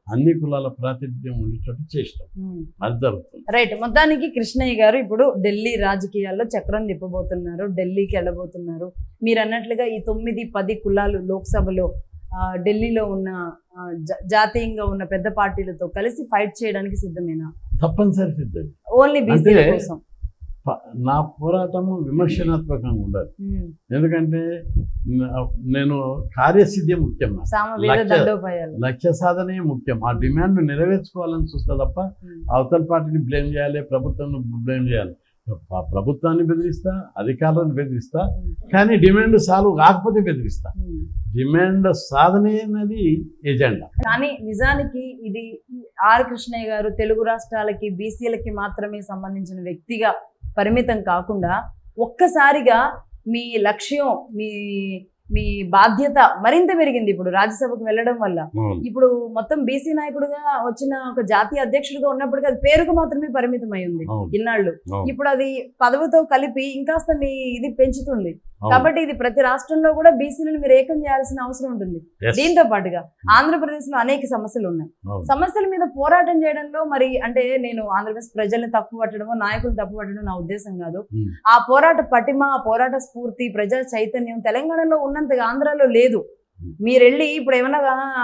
అన్ని కులాల ప్రాతినిధ్యం ఉండేటట్టు చేసినాం ఉమ్. అది జరుగుతుంది రైట్ మొత్తానికి కృష్ణయ్య గారు ఇప్పుడు ఢిల్లీ రాజకీయాల్లో చక్రం తిప్పబోతున్నారు ఢిల్లీకి వెళ్ళబోతున్నారు మీరు అన్నట్లుగా ఈ తొమ్మిది పది కులాలు లోక్సభలో ఆ, ఢిల్లీలో ఉన్న ఆ, జా- జాతీయంగా ఉన్న పెద్ద పార్టీలతో కలిసి ఫైట్ చేయడానికి సిద్ధమేనా తప్పనిసరి సిద్ధం ఓన్లీ బీసీల అంటే- కోసం ప- నా పోరాటము విమర్శనాత్మకంగా ఉండదు ఉమ్. ఎందుకంటే నా- నేను కార్యసిద్ధి ముఖ్యం నాకు. సామవేద లక్ష్య- దండోపాయాలు లక్ష్య సాధనే ముఖ్యం ఆ డిమాండ్ నెరవేర్చుకోవాలని చూస్తా తప్ప ఉమ్. అవతల పార్టీని బ్లేమ్ చేయాలి ప్రభుత్వాన్ని బ్లేమ్ చేయాలి ప్ర- ప్రభుత్వాన్ని బెదిరిస్తా అధికారులను బెదిరిస్తా కానీ డిమాండ్ సాల్వ్ కాకపోతే బెదిరిస్తా ఉమ్. డిమాండ్ సాధనే అనేది ఎజెండా కానీ నిజానికి ఇది ఆర్ కృష్ణయ్య గారు తెలుగు రాష్ట్రాలకి బీసీలకి మాత్రమే సంబంధించిన వ్యక్తిగా పరిమితం కాకుండా ఒక్కసారిగా మీ లక్ష్యం మీ మీ బాధ్యత మరింత పెరిగింది ఇప్పుడు రాజ్యసభకు వెళ్ళడం వల్ల ఇప్పుడు మొత్తం బీసీ నాయకుడుగా వచ్చిన ఒక జాతీయ అధ్యక్షుడిగా ఉన్నప్పటికీ అది పేరుకు మాత్రమే పరిమితం అయి ఉంది అవును. ఇన్నాళ్ళు అవును. ఇప్పుడు అది పదవితో కలిపి ఇంకాస్త మీ ఇది పెంచుతుంది అవును. కాబట్టి ఇది ప్రతి రాష్ట్రంలో కూడా బీసీలను మీరు ఏకం చేయాల్సిన అవసరం ఉంటుంది Yes. దీంతో పాటుగా ఆంధ్రప్రదేశ్ లో అనేక సమస్యలు ఉన్నాయి అవును. సమస్యల మీద పోరాటం చేయడంలో మరి అంటే నేను ఆంధ్రప్రదేశ్ ప్రజల్ని తప్పు పట్టడమో నాయకులు తప్పు పట్టడం నా ఉద్దేశం కాదు Hmm. ఆ పోరాట పటిమ ఆ పోరాట స్ఫూర్తి ప్రజా చైతన్యం తెలంగాణలో ఉన్నంతగా ఆంధ్రాలో లేదు Hmm. మీరు వెళ్ళి ఇప్పుడు ఏమన్నా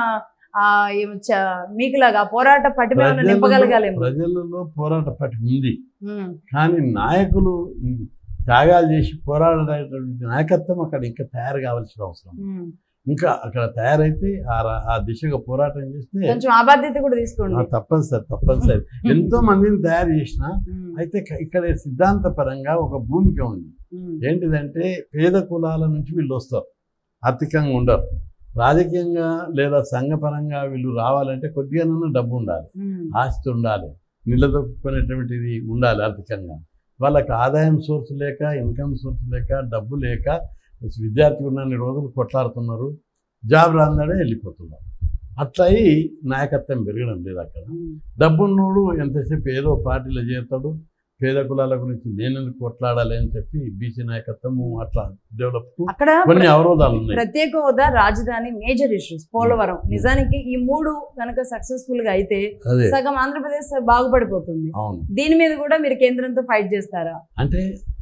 ఆ ఏం చ- మీకులాగా ఆ పోరాట పటిమ ఏమన్నా ప్రజలలో- నింపగలగాలేమో ప్రజలలో పోరాట పట్టి ఉంది Hmm. కానీ నాయకులు ఉమ్, త్యాగాలు చేసి పోరాడేటువంటి నాయకత్వం అక్కడ ఇంకా తయారు కావాల్సిన అవసరం Hmm. ఇంకా అక్కడ తయారైతే ఆ రా- ఆ దిశగా పోరాటం చేస్తే కొంచెం ఆ బాధ్యత కూడా తీసుకోండి ఆ, తప్పనిసరి తప్పనిసరి ఎంతో మందిని తయారు చేసిన Hmm. అయితే క- ఇక్కడ సిద్ధాంతపరంగా ఒక భూమిక ఉంది Hmm. ఏంటిదంటే పేద కులాల నుంచి వీళ్ళు వస్తారు ఆర్థికంగా ఉండరు రాజకీయంగా లేదా సంఘపరంగా వీళ్ళు రావాలంటే కొద్దిగానన్నా డబ్బు ఉండాలి Hmm. ఆస్తి ఉండాలి నిలదొక్కునేటువంటిది ఉండాలి ఆర్థికంగా వాళ్ళకి ఆదాయం సోర్స్ లేక ఇన్కమ్ సోర్స్ లేక డబ్బు లేక విద్యార్థి ఉన్నన్ని రోజులు కొట్లాడుతున్నారు జాబ్ రాందాడే వెళ్ళిపోతున్నారు అట్లా అయి నాయకత్వం పెరగడం లేదు అక్కడ Hmm. డబ్బున్నోడు ఎంతసేపు ఏదో పార్టీలో చేరుతాడు పేద కులాల గురించి నేనెందుకు కొట్లాడాలి అని చెప్పి బీసీ నాయకత్వము అట్లా డెవలప్ అక్కడ కొన్ని అవరోధాలు ఉన్నాయి ప్రత్యేక హోదా రాజధాని మేజర్ ఇష్యూస్ పోలవరం నిజానికి ఈ మూడు కనుక సక్సెస్ఫుల్ గా అయితే అదే సగం ఆంధ్రప్రదేశ్ బాగుపడిపోతుంది అవును దీని మీద కూడా మీరు కేంద్రంతో ఫైట్ చేస్తారా అంటే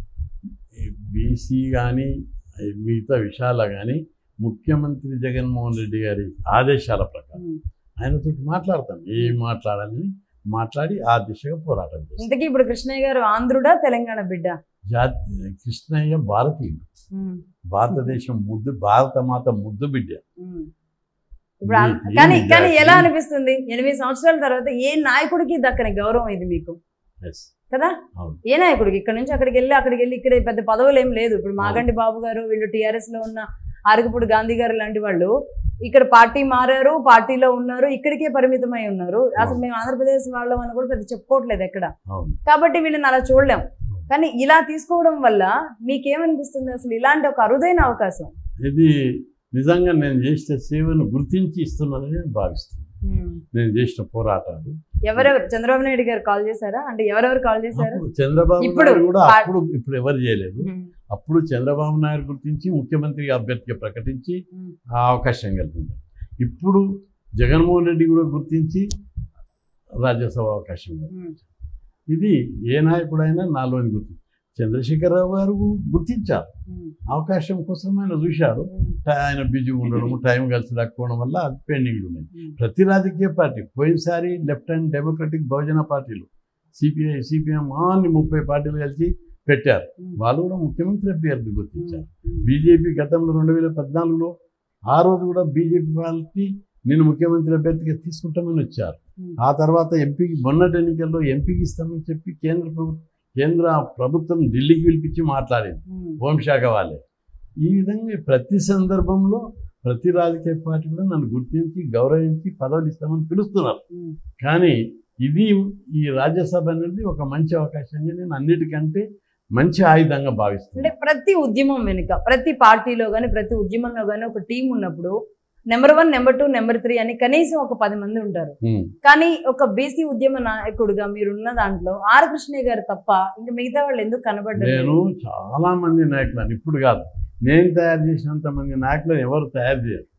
బీసీ కానీ మిగతా విషయాల కానీ ముఖ్యమంత్రి జగన్మోహన్ రెడ్డి గారి ఆదేశాల ప్రకారం ఆయనతో మాట్లాడతాం ఏం మాట్లాడాలని మాట్లాడి ఆ దిశగా పోరాటం చేస్తాం ఇంతకీ ఇప్పుడు కృష్ణయ్య గారు ఆంధ్రుడా తెలంగాణ బిడ్డ జాతి కృష్ణయ్య భారతీయుడు ఉమ్, భారతదేశం ముద్దు భారత మాత ముద్దు బిడ్డ ఉమ్. ఇప్పుడు ఆ- ఈ- ఈ కానీ కానీ జాతి- ఎలా అనిపిస్తుంది ఎనిమిది సంవత్సరాల తర్వాత ఏ నాయకుడికి దక్కని గౌరవం ఇది మీకు Yes. కదా అవును. ఏ నాయకుడికి ఇక్కడ నుంచి అక్కడికి వెళ్ళి అక్కడికి వెళ్ళి ఇక్కడ పెద్ద పదవులు ఏం లేదు ఇప్పుడు మాగంటి బాబు గారు వీళ్ళు టీఆర్ఎస్ లో ఉన్న అరగపూడి గాంధీ గారు లాంటి వాళ్ళు ఇక్కడ పార్టీ మారారు పార్టీలో ఉన్నారు ఇక్కడికే పరిమితమై ఉన్నారు అసలు మేము ఆంధ్రప్రదేశ్ వాళ్ళం అని కూడా పెద్ద చెప్పుకోవట్లేదు ఎక్కడ అవును కాబట్టి వీళ్ళని అలా చూడలేం కానీ ఇలా తీసుకోవడం వల్ల మీకేమనిపిస్తుంది అసలు ఇలాంటి ఒక అరుదైన అవకాశం ఇది నిజంగా నేను చేసిన సేవను గుర్తించి ఇస్తున్నానని నేను భావిస్తున్నాను నేను చేసిన పోరాటాలు ఎవరెవరు చంద్రబాబు నాయుడు గారు కాల్ చేశారా అంటే ఎవరెవరు కాల్ చేశారు అప్పుడు చంద్రబాబు ఇప్పుడు నాయుడు కూడా పా- అప్పుడు ఇప్పుడు ఎవరు చేయలేదు అప్పుడు చంద్రబాబు నాయుడు గుర్తించి ముఖ్యమంత్రి అభ్యర్థిగా ప్రకటించి ఉమ్. ఆ అవకాశం కల్పించారు ఇప్పుడు జగన్మోహన్ రెడ్డి కూడా గుర్తించి రాజ్యసభ అవకాశం కల్పించారు ఇది ఏ నాయకుడైనా నాలోని గుర్తు చంద్రశేఖరరావు గారు గుర్తించారు అవకాశం కోసం ఆయన చూశారు టై- ఆయన బిజీ ఉండడం టైం కలిసి రాకపోవడం వల్ల అది పెండింగ్లు ఉన్నాయి ప్రతి రాజకీయ పార్టీ పోయినసారి లెఫ్ట్ హ్యాండ్ డెమోక్రటిక్ బహుజన పార్టీలు సిపిఐ సిపిఎం అన్ని ముప్పై పార్టీలు కలిసి పెట్టారు వాళ్ళు కూడా ముఖ్యమంత్రి అభ్యర్థి గుర్తించారు బీజేపీ గతంలో రెండు వేల పద్నాలుగులో ఆ రోజు కూడా బీజేపీ పార్టీ నేను ముఖ్యమంత్రి అభ్యర్థిగా తీసుకుంటామని వచ్చారు ఆ తర్వాత ఎంపీకి మొన్నటి ఎన్నికల్లో ఎంపీకి ఇస్తామని చెప్పి కేంద్ర ప్రభుత్వం కేంద్ర ప్రభుత్వం ఢిల్లీకి పిలిపించి మాట్లాడింది హోంశాఖ వాళ్ళే ఈ విధంగా ప్రతి సందర్భంలో ప్రతి రాజకీయ పార్టీ కూడా నన్ను గుర్తించి గౌరవించి పదవులు ఇస్తామని పిలుస్తున్నారు కానీ ఇది ఈ రాజ్యసభ అనేది ఒక మంచి అవకాశంగా నేను అన్నిటికంటే మంచి ఆయుధంగా అంటే భావిస్తున్నాను ప్రతి ఉద్యమం వెనుక ప్రతి పార్టీలో కానీ ప్రతి ఉద్యమంలో కానీ ఒక టీం ఉన్నప్పుడు number one number two number three అని కనీసం ఒక పది మంది ఉంటారు ఉమ్. కానీ ఒక బీసీ ఉద్యమ నాయకుడిగా మీరున్న దాంట్లో ఆర్ కృష్ణయ్య గారు తప్ప ఇంకా మిగతా వాళ్ళు ఎందుకు కనబడ్డారు నేను చాలా మంది నాయకులను ఇప్పుడు కాదు నేను తయారు చేసినంత మంది నాయకులను ఎవరు తయారు చేయరు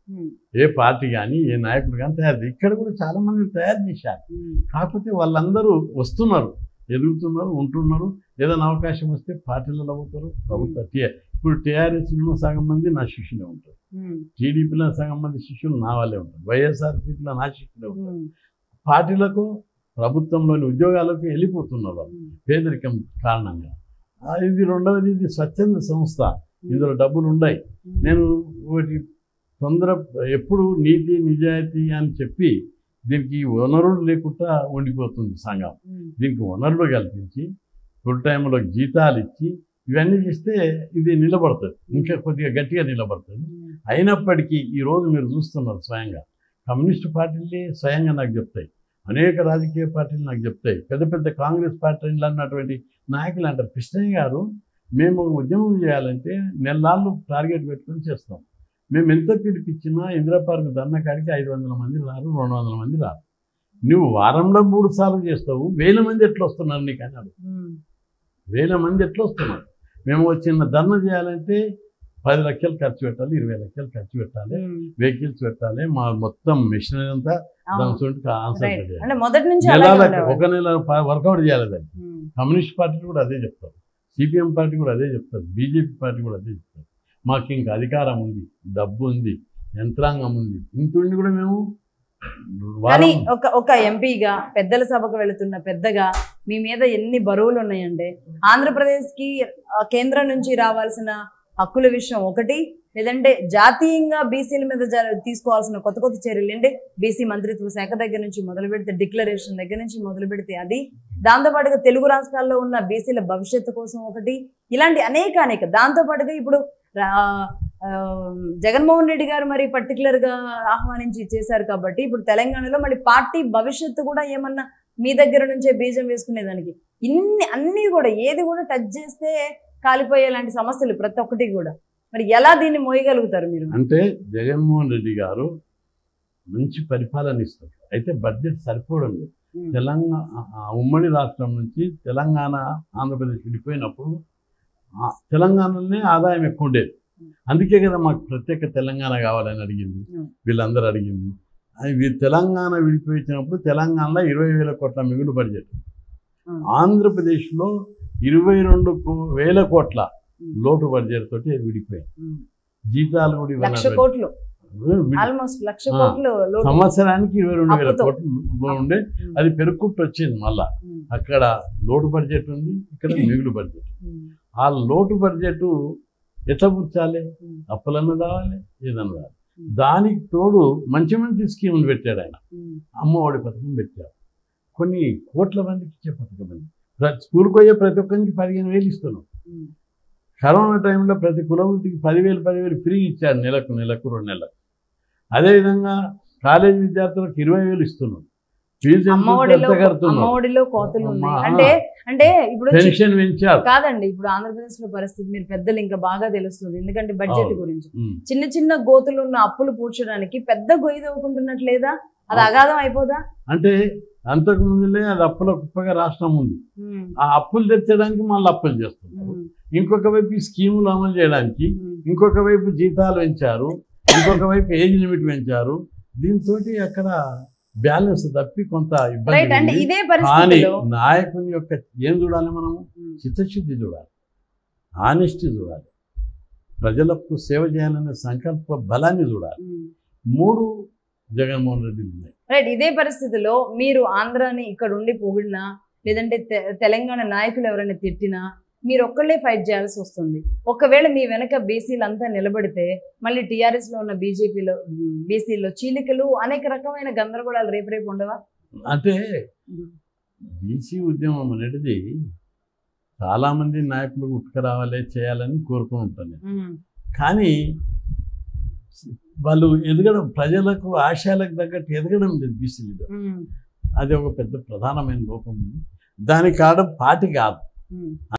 ఉమ్, ఏ పార్టీ కానీ ఏ నాయకుడు కానీ తయారు చేయ- ఇక్కడ కూడా చాలా మంది తయారు చేశారు ఉమ్, కాకపోతే వాళ్ళందరూ వస్తున్నారు ఎదుగుతున్నారు ఉంటున్నారు ఏదైనా అవకాశం వస్తే పార్టీలలో అవుతారు ప్రభుత్వ టీ- ఇప్పుడు టీఆర్ఎస్లో సగం మంది నా శిష్యులే ఉంటారు ఉమ్, టీడీపీలో సగం మంది శిష్యులు నా వాళ్ళే ఉంటారు వైఎస్ఆర్సీపీలో నా శిష్యులే ఉంటారు ఉమ్, పార్టీలకు ప్రభుత్వంలోని ఉద్యోగాలకు వెళ్ళిపోతున్నారు వాళ్ళు ఉమ్, పేదరికం కారణంగా ఆ, ఇది రెండవది ఇది స్వచ్ఛంద సంస్థ ఇందులో డబ్బులు ఉన్నాయి ఉమ్, నేను ఒకటి తొందర ఎప్పుడు నీతి నిజాయితీ అని చెప్పి దీనికి వనరులు లేకుండా ఉండిపోతుంది సంఘం ఉమ్, దీనికి వనరులు కల్పించి ఫుల్ టైంలో జీతాలు ఇచ్చి ఇవన్నీ చేస్తే ఇది నిలబడుతుంది ఇంకా కొద్దిగా గట్టిగా నిలబడుతుంది ఉమ్, అయినప్పటికీ ఈరోజు మీరు చూస్తున్నారు స్వయంగా కమ్యూనిస్ట్ పార్టీలే స్వయంగా నాకు చెప్తాయి అనేక రాజకీయ పార్టీలు నాకు చెప్తాయి పెద్ద పెద్ద కాంగ్రెస్ పార్టీలు అన్నటువంటి నాయకులు అంటారు కృష్ణయ్య గారు మేము ఉద్యమం చేయాలంటే నెలలు టార్గెట్ పెట్టుకొని చేస్తాం మేము ఎంత పిలిపించినా ఇందిరా పార్క్ ధర్నా కాడికి ఐదు వందల మంది రారు రెండు వందల మంది రారు నువ్వు వారంలో మూడు సార్లు చేస్తావు వేల మంది ఎట్లా వస్తున్నారు నీకు అన్నాడు ఉమ్, వేల మంది ఎట్లా వస్తున్నారు మేము చిన్న ధర్నా చేయాలంటే పది లక్షలు ఖర్చు పెట్టాలి ఇరవై లక్షలు ఖర్చు పెట్టాలి ఉమ్, వెహికల్స్ పెట్టాలి మా మొత్తం మిషనరీ అంతా అవును. దాని చుట్టూ ఆన్సర్ రైట్ చేయాలి అంటే మొదటి నుంచి అలాగే నెలలకు ఉండేవారు. ఒక నెల వర్కౌట్ చేయాలి దాన్ని ఉమ్, కమ్యూనిస్ట్ పార్టీలు కూడా అదే చెప్తారు సిపిఎం పార్టీ కూడా అదే చెప్తారు బీజేపీ పార్టీ కూడా అదే చెప్తారు మాకు ఇంకా అధికారం ఉంది డబ్బు ఉంది యంత్రాంగం ఉంది ఇంతుండి కూడా మేము కానీ వారం ఒక ఒక ఎంపీగా పెద్దల సభకు వెళుతున్న పెద్దగా మీ మీద ఎన్ని బరువులు ఉన్నాయంటే ఆంధ్రప్రదేశ్ కి కేంద్రం నుంచి రావాల్సిన హక్కుల విషయం ఒకటి లేదంటే జాతీయంగా బీసీల మీద జ- తీసుకోవాల్సిన కొత్త కొత్త చర్యలు ఏంటి బీసీ మంత్రిత్వ శాఖ దగ్గర నుంచి మొదలు పెడితే డిక్లరేషన్ దగ్గర నుంచి మొదలు పెడితే అది దాంతోపాటుగా తెలుగు రాష్ట్రాల్లో ఉన్న బీసీల భవిష్యత్తు కోసం ఒకటి ఇలాంటి అనేక అనేక దాంతోపాటుగా ఇప్పుడు రా- ఆ, జగన్మోహన్ రెడ్డి గారు మరి పర్టికులర్ గా ఆహ్వానించి చేశారు కాబట్టి ఇప్పుడు తెలంగాణలో మళ్ళీ పార్టీ భవిష్యత్తు కూడా ఏమన్నా మీ దగ్గర నుంచే బీజం వేసుకునేదానికి ఇన్ని అన్ని కూడా ఏది కూడా టచ్ చేస్తే కాలిపోయే లాంటి సమస్యలు ప్రతి ఒక్కటి కూడా మరి ఎలా దీన్ని మోయగలుగుతారు మీరు అంటే జగన్మోహన్ రెడ్డి గారు మంచి పరిపాలన ఇస్తారు అయితే బడ్జెట్ సరిపోవడం లేదు ఉమ్, తెలంగాణ ఆ ఉమ్మడి రాష్ట్రం నుంచి తెలంగాణ ఆంధ్రప్రదేశ్ విడిపోయినప్పుడు ఆ తెలంగాణలోనే ఆదాయం ఎక్కువ ఉండేది అందుకే కదా మాకు ప్రత్యేక తెలంగాణ కావాలని అడిగింది Hmm. వీళ్ళందరూ అడిగింది అది వీ- తెలంగాణ విడిపోయించినప్పుడు తెలంగాణలో ఇరవై వేల కోట్ల మిగులు బడ్జెట్ Hmm. ఆంధ్రప్రదేశ్లో ఇరవై రెండు కో- వేల కోట్ల Hmm. లోటు బడ్జెట్ తోటి అది విడిపోయింది ఉమ్. జీతాలు కూడా లక్ష ఇవ్వాలి కోట్లు విడి- ఆల్మోస్ట్ లక్ష ఆ. కోట్లు లోటు. సంవత్సరానికి ఇరవై రెండు వేల అప్పుతో. కోట్లు ఉండే ఉమ్, అది పెరుక్కుంటూ వచ్చింది మళ్ళా ఉమ్, అక్కడ లోటు బడ్జెట్ ఉంది ఇక్కడ మిగులు బడ్జెట్ ఉమ్, ఆ లోటు బడ్జెట్ ఎట్లా పుచ్చాలి ఉమ్, అప్పులన్న రావాలి ఏదన్నా రావాలి దానికి తోడు మంచి మంచి స్కీములు పెట్టాడు ఆయన ఉమ్, అమ్మఒడి పథకం పెట్టాడు కొన్ని కోట్ల మందికి ఇచ్చే పథకం అది ప్రతి స్కూల్కి పోయే ప్రతి ఒక్కరికి పదిహేను వేలు ఇస్తున్నాం ఉమ్, కరోనా టైంలో ప్రతి కులవృత్తికి పదివేలు పదివేలు ఫ్రీ ఇచ్చాడు నెలకు నెలకు రెండు నెలలకు అదేవిధంగా కాలేజీ విద్యార్థులకు ఇరవై వేలు ఇస్తున్నాం ఫీజు అమ్మఒడిలో ఎంత కడుతున్నాం అమ్మఒడిలో కోతలు ఉన్నాయి అమ్మా. అంటే అంటే ఇప్పుడు చి- పెన్షన్ పెంచారు కాదండి ఇప్పుడు ఆంధ్రప్రదేశ్ లో పరిస్థితి మీరు పెద్దలు ఇంకా బాగా తెలుస్తుంది ఎందుకంటే బడ్జెట్ అవును. గురించి ఉమ్. చిన్న చిన్న గోతులు ఉన్న అప్పులు పూడ్చడానికి పెద్ద గొయ్యి తవ్వుకుంటున్నట్లేదా అది అవును. అగాధం అయిపోదా అంటే అంతకు ముందులే అది అప్పుల కుప్పగా రాష్ట్రం ఉంది ఉమ్, ఆ అప్పులు తెచ్చడానికి మళ్ళీ అప్పులు చేస్తున్నారు ఉమ్, ఇంకొక వైపు ఈ స్కీములు అమలు చేయడానికి ఉమ్, ఇంకొక వైపు జీతాలు పెంచారు ఇంకొక వైపు ఏజ్ లిమిట్ పెంచారు దీంతో అక్కడ బ్యాలెన్స్ తప్పి కొంత ఇబ్బంది రైట్ అంటే ఉంది. ఇదే కానీ పరిస్థితిలో నాయకుని యొక్క ఏం చూడాలి మనము ఉమ్, చిత్తశుద్ధి చూడాలి ఆనెస్టీ చూడాలి ప్రజలకు సేవ చేయాలనే సంకల్ప బలాన్ని చూడాలి ఉమ్. మూడు జగన్మోహన్ రెడ్డి ఉన్నాయి రైట్ ఇదే పరిస్థితిలో మీరు ఆంధ్రాని ఇక్కడ ఉండి పొగిడినా లేదంటే తె- తెలంగాణ నాయకులు ఎవరైనా తిట్టినా మీరు ఒక్కళ్ళే ఫైట్ చేయాల్సి వస్తుంది ఒకవేళ మీ వెనక బీసీలు అంతా నిలబడితే మళ్ళీ టీఆర్ఎస్ లో ఉన్న బీజేపీలో బీసీలో చీలికలు అనేక రకమైన గందరగోళాలు రేపు రేపు ఉండవా అంటే బీసీ ఉద్యమం అనేది చాలామంది నాయకులు ఉట్టుకురావాలి చేయాలని కోరుకుని ఉంటాను నేను. ఉమ్, కానీ వాళ్ళు ఎదగడం ప్రజలకు ఆశయాలకు తగ్గట్టు ఎదగడం లేదు బీసీ లీడర్ ఉమ్, అది ఒక పెద్ద ప్రధానమైన లోపం ఉంది దానికి కారణం పార్టీ కాదు ఉమ్.